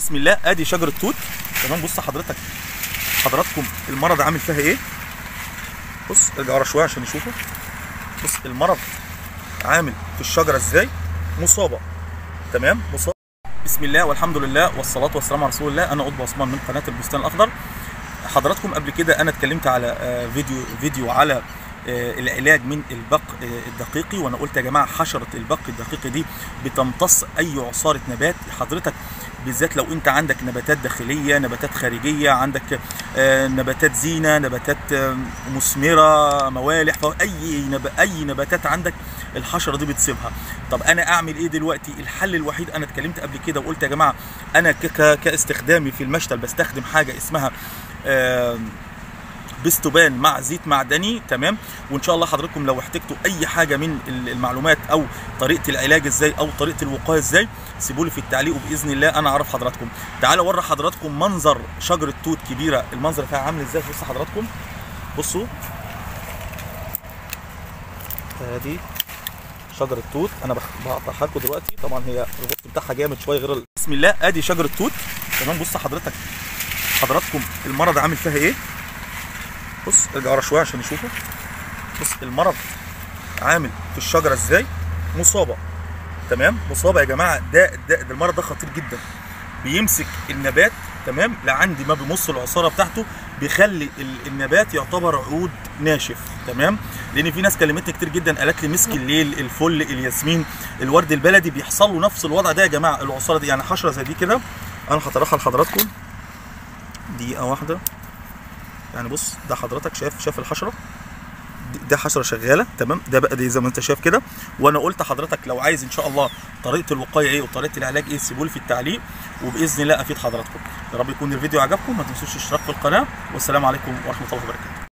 بسم الله ادي شجره توت تمام بص حضرتك حضراتكم المرض عامل فيها ايه بص ارجع ورا شويه عشان نشوفه بص المرض عامل في الشجره ازاي مصابه تمام مصابه بسم الله والحمد لله والصلاه والسلام على رسول الله انا قطب عثمان من قناه البستان الاخضر حضراتكم قبل كده انا اتكلمت على آه، فيديو فيديو على آه، العلاج من البق آه، الدقيقي وانا قلت يا جماعه حشره البق الدقيقي دي بتمتص اي عصاره نبات حضرتك بالذات لو انت عندك نباتات داخليه نباتات خارجيه عندك آه، نباتات زينه نباتات آه، مثمره موالح اي نب... اي نباتات عندك الحشره دي بتصيبها طب انا اعمل ايه دلوقتي الحل الوحيد انا اتكلمت قبل كده وقلت يا جماعه انا ك... ك... كاستخدامي في المشتل بستخدم حاجه اسمها آه بستوبان مع زيت معدني تمام وان شاء الله حضراتكم لو احتجتوا اي حاجه من المعلومات او طريقه العلاج ازاي او طريقه الوقايه ازاي سيبوا لي في التعليق وباذن الله انا اعرف حضراتكم تعالوا اوري حضراتكم منظر شجره توت كبيره المنظر فيها عامل ازاي بصوا حضراتكم بصوا ادي شجره توت انا بخ- بقطعها لكم دلوقتي طبعا هي الغصن بتاعها جامد شويه غير ال- بسم الله ادي شجره توت تمام بص حضرتك حضراتكم المرض عامل فيها ايه بص ارجع ورا شويه عشان نشوفه بص المرض عامل في الشجره ازاي مصابه تمام مصابه يا جماعه ده ده, ده المرض ده خطير جدا بيمسك النبات تمام لعندي ما بيمص العصاره بتاعته بيخلي ال- النبات يعتبر عود ناشف تمام لان في ناس كلمتني كتير جدا قالت لي مسك الليل الفل الياسمين الورد البلدي بيحصل له نفس الوضع ده يا جماعه العصاره دي يعني حشره زي دي كده انا هطرحها لحضراتكم دقيقه واحده يعني بص ده حضرتك شايف شايف الحشره دي- ده حشره شغاله تمام ده بقى دي زي ما انت شايف كده وانا قلت حضرتك لو عايز ان شاء الله طريقه الوقايه ايه وطريقه العلاج ايه سيبوا لي في التعليق وباذن الله افيد حضراتكم يا رب يكون الفيديو عجبكم ما تنسوش الاشتراك في القناه والسلام عليكم ورحمه الله وبركاته